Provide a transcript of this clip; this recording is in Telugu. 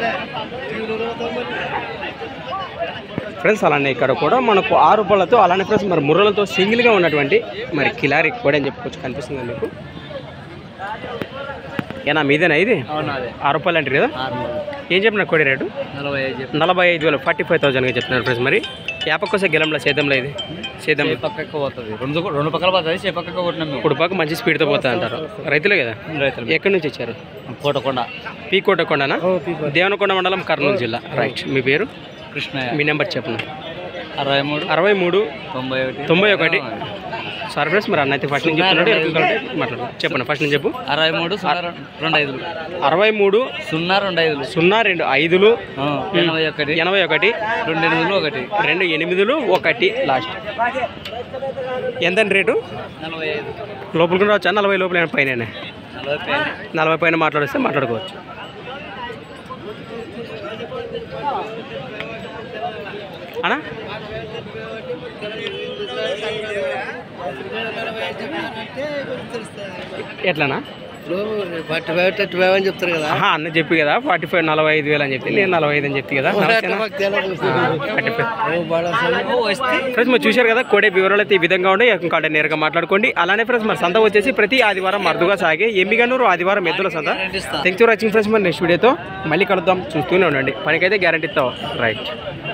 ఫ్రెండ్స్ అలానే ఇక్కడ కూడా మనకు ఆరు రూపాయలతో అలానే ఫ్రెండ్స్ మరి ముర్రలతో సింగిల్గా ఉన్నటువంటి మరి కిలారి కూడా అని చెప్పుకోవచ్చు కనిపిస్తుంది మీకు ఏనా మీదేనా ఇది అవునా అదే ఆరు రూపాయలు అంటారు కదా ఏం చెప్పిన కోడి రేటు నలభై ఐదు చెప్పి నలభై ఐదు వేలు ఫార్టీ ఫైవ్ థౌసండ్గా చెప్తున్నారు ఫ్రెండ్స్ మరి యాపక్కోసే గెలంలో సేద్యంలో ఇది సేద్యం ఏ పక్కకు పోతుంది రెండు రెండు పక్కల పోతుంది ఏ పక్కకు కొట్టినాం మేము ఇప్పుడు పక్క మంచి స్పీడ్తో పోతా అంటారు రైతులే కదా రైతులు ఎక్కడి నుంచి వచ్చారు కోటకొండ పీకోటకొండనా దేవనకొండ మండలం కర్నూలు జిల్లా రైట్ మీ పేరు కృష్ణయ్య మీ నెంబర్ చెప్పండి అరవై మూడు అరవై మూడు తొంభై ఒకటి తొంభై ఒకటి సార్ ఫ్రెండ్స్ మరి అన్న అయితే ఫస్ట్ నుంచి చెప్తున్నాడు ఎరుకు కాబట్టి మాట్లాడు చెప్పండి ఫస్ట్ నుంచి చెప్పు అరవై మూడు సున్నా రెం- రెండు ఐదులు అరవై మూడు సున్నా రెండు ఐదులు సున్నా రెండు ఐదులు ఆ, ఎనభై ఒకటి ఎనభై ఒకటి రెండు ఎనిమిదిలు ఒకటి రెండు ఎనిమిదిలు ఒకటి లాస్ట్ ఎంతండి రేటు నలభై ఐదు లోపలికి రావచ్చా నలభై లోపల పైన నలభై పైన నలభై పైన మాట్లాడిస్తే మాట్లాడుకోవచ్చు అనా ఎట్లనా ఫార్టీ ఫైవ్ థర్టీ ఫైవ్ అని చెప్తారు కదా ఆహా, అన్న చెప్పి కదా ఫార్టీ ఫైవ్ నలభై ఐదు వేలు అని చెప్పి నేను నలభై ఐదు అని చెప్తే కదా ఫార్టీ ఫైవ్ వస్తే ఫ్రెండ్స్ మీరు చూశారు కదా కోడే వివరాలు అయితే ఈ విధంగా ఉండే కాంటే నేరుగా మాట్లాడుకోండి అలానే ఫ్రెండ్స్ మరి సంత వచ్చేసి ప్రతి ఆదివారం మరుదుగా సాగే ఎమ్మిగనూరు ఆదివారం ఎద్దుల సంత థ్యాంక్స్ ఫర్ వాచింగ్ ఫ్రెండ్స్ మరి నెక్స్ట్ వీడియోతో మళ్ళీ కలుద్దాం చూస్తూనే ఉండండి పనికైతే గ్యారంటీ ఇస్తాం రైట్